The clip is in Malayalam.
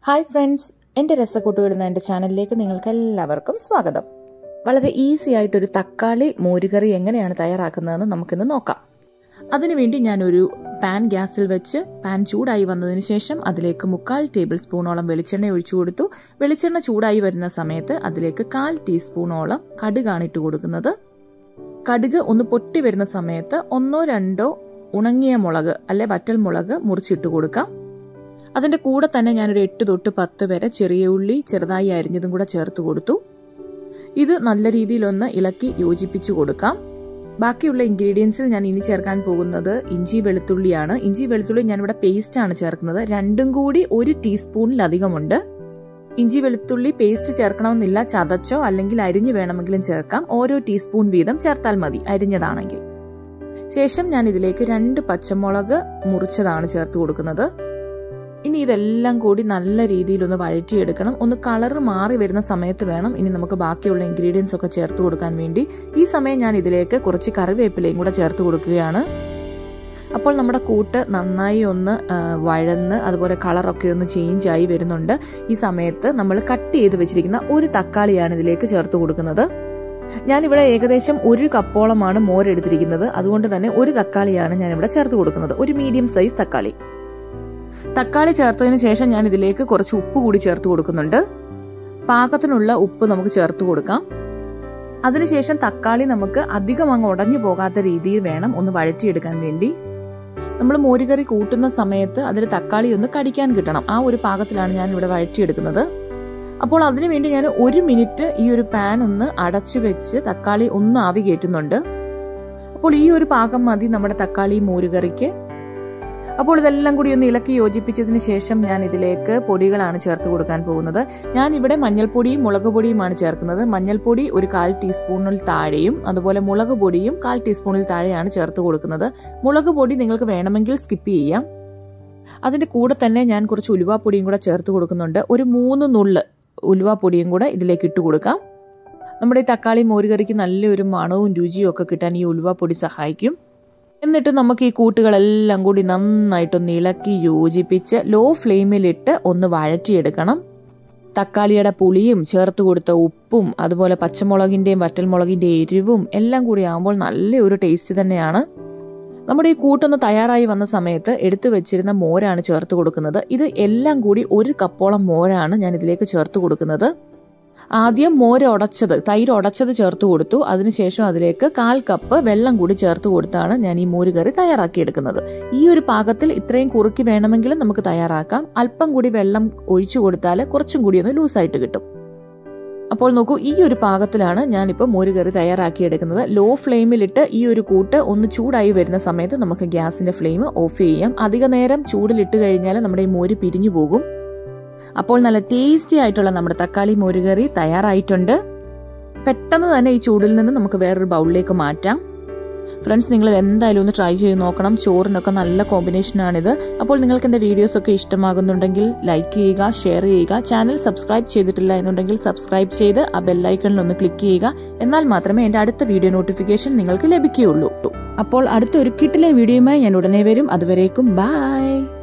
ഹായ് ഫ്രണ്ട്സ് എൻ്റെ രസക്കൂട്ടുകൾ എന്ന എൻ്റെ ചാനലിലേക്ക് നിങ്ങൾക്ക് എല്ലാവർക്കും സ്വാഗതം വളരെ ഈസി ആയിട്ടൊരു തക്കാളി മോരുകറി എങ്ങനെയാണ് തയ്യാറാക്കുന്നതെന്ന് നമുക്കിന്ന് നോക്കാം അതിനുവേണ്ടി ഞാനൊരു പാൻ ഗ്യാസിൽ വെച്ച് പാൻ ചൂടായി വന്നതിന് ശേഷം അതിലേക്ക് മുക്കാൽ ടേബിൾ സ്പൂണോളം വെളിച്ചെണ്ണ ഒഴിച്ചു കൊടുത്തു വെളിച്ചെണ്ണ ചൂടായി വരുന്ന സമയത്ത് അതിലേക്ക് കാൽ ടീസ്പൂണോളം കടുകാണ് ഇട്ട് കൊടുക്കുന്നത് കടുക് ഒന്ന് പൊട്ടി വരുന്ന സമയത്ത് ഒന്നോ രണ്ടോ ഉണങ്ങിയ മുളക് അല്ലെ വറ്റൽ മുളക് മുറിച്ചിട്ട് കൊടുക്കാം അതിന്റെ കൂടെ തന്നെ ഞാനൊരു എട്ട് തൊട്ട് പത്ത് വരെ ചെറിയ ഉള്ളി ചെറുതായി അരിഞ്ഞതും കൂടെ ചേർത്ത് കൊടുത്തു ഇത് നല്ല രീതിയിലൊന്ന് ഇളക്കി യോജിപ്പിച്ചു കൊടുക്കാം ബാക്കിയുള്ള ഇൻഗ്രീഡിയൻസിൽ ഞാൻ ഇനി ചേർക്കാൻ പോകുന്നത് ഇഞ്ചി വെളുത്തുള്ളിയാണ് ഇഞ്ചി വെളുത്തുള്ളി ഞാനിവിടെ പേസ്റ്റ് ആണ് ചേർക്കുന്നത് രണ്ടും കൂടി ഒരു ടീസ്പൂണിലധികമുണ്ട് ഇഞ്ചി വെളുത്തുള്ളി പേസ്റ്റ് ചേർക്കണമെന്നില്ല ചതച്ചോ അല്ലെങ്കിൽ അരിഞ്ഞു വേണമെങ്കിലും ചേർക്കാം ഓരോ ടീസ്പൂൺ വീതം ചേർത്താൽ മതി അരിഞ്ഞതാണെങ്കിൽ ശേഷം ഞാൻ ഇതിലേക്ക് രണ്ട് പച്ചമുളക് മുറിച്ചതാണ് ചേർത്ത് കൊടുക്കുന്നത് ഇനി ഇതെല്ലാം കൂടി നല്ല രീതിയിൽ ഒന്ന് വഴറ്റിയെടുക്കണം ഒന്ന് കളർ മാറി വരുന്ന സമയത്ത് വേണം ഇനി നമുക്ക് ബാക്കിയുള്ള ഇൻഗ്രീഡിയൻസ് ഒക്കെ ചേർത്ത് കൊടുക്കാൻ വേണ്ടി ഈ സമയം ഞാൻ ഇതിലേക്ക് കുറച്ച് കറിവേപ്പിലയും കൂടെ ചേർത്ത് കൊടുക്കുകയാണ് അപ്പോൾ നമ്മുടെ കൂട്ട് നന്നായി ഒന്ന് വഴന്ന് അതുപോലെ കളറൊക്കെ ഒന്ന് ചേഞ്ച് ആയി വരുന്നുണ്ട് ഈ സമയത്ത് നമ്മൾ കട്ട് ചെയ്ത് വെച്ചിരിക്കുന്ന ഒരു തക്കാളിയാണ് ഇതിലേക്ക് ചേർത്ത് കൊടുക്കുന്നത് ഞാനിവിടെ ഏകദേശം ഒരു കപ്പോളമാണ് മോരെടുത്തിരിക്കുന്നത് അതുകൊണ്ട് തന്നെ ഒരു തക്കാളിയാണ് ഞാനിവിടെ ചേർത്ത് കൊടുക്കുന്നത് ഒരു മീഡിയം സൈസ് തക്കാളി തക്കാളി ചേർത്തതിന് ശേഷം ഞാൻ ഇതിലേക്ക് കുറച്ച് ഉപ്പ് കൂടി ചേർത്ത് കൊടുക്കുന്നുണ്ട് പാകത്തിനുള്ള ഉപ്പ് നമുക്ക് ചേർത്ത് കൊടുക്കാം അതിനുശേഷം തക്കാളി നമുക്ക് അധികം അങ്ങ് ഉടഞ്ഞു പോകാത്ത രീതിയിൽ വേണം ഒന്ന് വഴറ്റിയെടുക്കാൻ വേണ്ടി നമ്മൾ മോരുകറി കൂട്ടുന്ന സമയത്ത് അതിൽ തക്കാളി ഒന്ന് കടിക്കാൻ കിട്ടണം ആ ഒരു പാകത്തിലാണ് ഞാൻ ഇവിടെ വഴറ്റിയെടുക്കുന്നത് അപ്പോൾ അതിനുവേണ്ടി ഞാൻ ഒരു മിനിറ്റ് ഈ ഒരു പാൻ ഒന്ന് അടച്ചു വെച്ച് തക്കാളി ഒന്ന് ആവി കയറ്റുന്നുണ്ട് അപ്പോൾ ഈ ഒരു പാകം മതി നമ്മുടെ തക്കാളി മോരുകറിക്ക് അപ്പോൾ ഇതെല്ലാം കൂടി ഒന്ന് ഇളക്കി യോജിപ്പിച്ചതിന് ശേഷം ഞാൻ ഇതിലേക്ക് പൊടികളാണ് ചേർത്ത് കൊടുക്കാൻ പോകുന്നത് ഞാൻ ഇവിടെ മഞ്ഞൾപ്പൊടിയും മുളക് പൊടിയുമാണ് ചേർക്കുന്നത് മഞ്ഞൾപ്പൊടി ഒരു കാൽ ടീസ്പൂണിൽ താഴെയും അതുപോലെ മുളക് പൊടിയും കാൽ ടീസ്പൂണിൽ താഴെയാണ് ചേർത്ത് കൊടുക്കുന്നത് മുളക് പൊടി നിങ്ങൾക്ക് വേണമെങ്കിൽ സ്കിപ്പ് ചെയ്യാം അതിന്റെ കൂടെ തന്നെ ഞാൻ കുറച്ച് ഉലുവാപ്പൊടിയും കൂടെ ചേർത്ത് കൊടുക്കുന്നുണ്ട് ഒരു മൂന്ന് നുള്ള് ഉലുവാപ്പൊടിയും കൂടെ ഇതിലേക്ക് ഇട്ട് കൊടുക്കാം നമ്മുടെ ഈ തക്കാളി മോരുകറിക്ക് നല്ലൊരു മണവും രുചിയും ഒക്കെ കിട്ടാൻ ഈ ഉലുവാപ്പൊടി സഹായിക്കും എന്നിട്ട് നമുക്ക് ഈ കൂട്ടുകളെല്ലാം കൂടി നന്നായിട്ടൊന്ന് ഇളക്കി യോജിപ്പിച്ച് ലോ ഫ്ലെയിമിലിട്ട് ഒന്ന് വഴറ്റിയെടുക്കണം തക്കാളിയുടെ പുളിയും ചേർത്ത് കൊടുത്ത ഉപ്പും അതുപോലെ പച്ചമുളകിൻ്റെയും വറ്റൽമുളകിൻ്റെ എരിവും എല്ലാം കൂടി ആകുമ്പോൾ നല്ലൊരു ടേസ്റ്റ് തന്നെയാണ് നമ്മുടെ ഈ കൂട്ടൊന്ന് തയ്യാറായി വന്ന സമയത്ത് എടുത്തു വെച്ചിരുന്ന മോരാണ് ചേർത്ത് കൊടുക്കുന്നത് ഇത് എല്ലാം കൂടി ഒരു കപ്പോളം മോരാണ് ഞാൻ ഇതിലേക്ക് ചേർത്ത് കൊടുക്കുന്നത് ആദ്യം മോര് ഉടച്ചത് തൈര് ഉടച്ചത് ചേർത്ത് കൊടുത്തു അതിനുശേഷം അതിലേക്ക് കാൽ കപ്പ് വെള്ളം കൂടി ചേർത്ത് കൊടുത്താണ് ഞാൻ ഈ മോര് കറി തയ്യാറാക്കിയെടുക്കുന്നത് ഈ ഒരു പാകത്തിൽ ഇത്രയും കുറുക്കി വേണമെങ്കിലും നമുക്ക് തയ്യാറാക്കാം അല്പം കൂടി വെള്ളം ഒഴിച്ചു കൊടുത്താൽ കുറച്ചും കൂടി ഒന്ന് ലൂസായിട്ട് കിട്ടും അപ്പോൾ നോക്കൂ ഈ ഒരു പാകത്തിലാണ് ഞാനിപ്പോൾ മോര് കറി തയ്യാറാക്കിയെടുക്കുന്നത് ലോ ഫ്ലെയിമിലിട്ട് ഈ ഒരു കൂട്ട് ഒന്ന് ചൂടായി വരുന്ന സമയത്ത് നമുക്ക് ഗ്യാസിന്റെ ഫ്ലെയിം ഓഫ് ചെയ്യാം അധിക നേരം ചൂടിലിട്ട് കഴിഞ്ഞാൽ നമ്മുടെ ഈ മോര് പിരിഞ്ഞു പോകും അപ്പോൾ നല്ല ടേസ്റ്റി ആയിട്ടുള്ള നമ്മുടെ തക്കാളി മോരുകറി തയ്യാറായിട്ടുണ്ട് പെട്ടെന്ന് തന്നെ ഈ ചൂടിൽ നിന്ന് നമുക്ക് വേറൊരു ബൗളിലേക്ക് മാറ്റാം ഫ്രണ്ട്സ് നിങ്ങൾ എന്തായാലും ഒന്ന് ട്രൈ ചെയ്ത് നോക്കണം ചോറിനൊക്കെ നല്ല കോമ്പിനേഷനാണിത് അപ്പോൾ നിങ്ങൾക്ക് എൻ്റെ വീഡിയോസ് ഒക്കെ ഇഷ്ടമാകുന്നുണ്ടെങ്കിൽ ലൈക്ക് ചെയ്യുക ഷെയർ ചെയ്യുക ചാനൽ സബ്സ്ക്രൈബ് ചെയ്തിട്ടില്ല എന്നുണ്ടെങ്കിൽ സബ്സ്ക്രൈബ് ചെയ്ത് ആ ബെല്ലൈക്കണിൽ ഒന്ന് ക്ലിക്ക് ചെയ്യുക എന്നാൽ മാത്രമേ എൻ്റെ അടുത്ത വീഡിയോ നോട്ടിഫിക്കേഷൻ നിങ്ങൾക്ക് ലഭിക്കുകയുള്ളൂ അപ്പോൾ അടുത്ത ഒരു കിട്ടിലെ വീഡിയോയുമായി ഞാൻ ഉടനെ വരും അതുവരേക്കും ബൈ